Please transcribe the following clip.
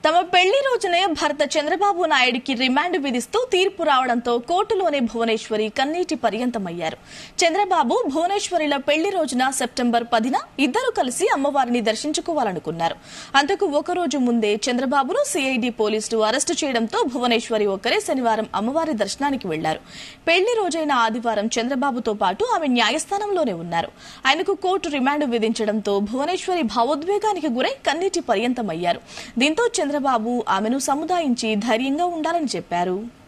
తమ పెళ్లి రోజునే భర్త చంద్రబాబు నాయుడికి రిమాండ్ విధిస్తూ తీర్పు రావడంతో కోర్టులోనే భువనేశ్వరి కన్నీటి పర్యంతమయ్యారు చంద్రబాబు భువనేశ్వరిల పెళ్లి రోజున సెప్టెంబర్ పదిన ఇద్దరు కలిసి అమ్మవారిని దర్శించుకోవాలనుకున్నారు అంతకు ఒక రోజు ముందే చంద్రబాబును సిఐడి పోలీసులు అరెస్టు చేయడంతో భువనేశ్వరి ఒక్కరే శనివారం అమ్మవారి దర్శనానికి వెళ్లారు పెళ్లి రోజైన ఆదివారం చంద్రబాబుతో పాటు ఆమె న్యాయస్థానంలోనే ఉన్నారు ఆయనకు కోర్టు రిమాండ్ విధించడంతో భువనేశ్వరి భావోద్వేగానికి గురై కన్నీటి పర్యంతమయ్యారు దీంతో చంద్రబాబు ఆమెను సముదాయించి ధైర్యంగా ఉండాలని చెప్పారు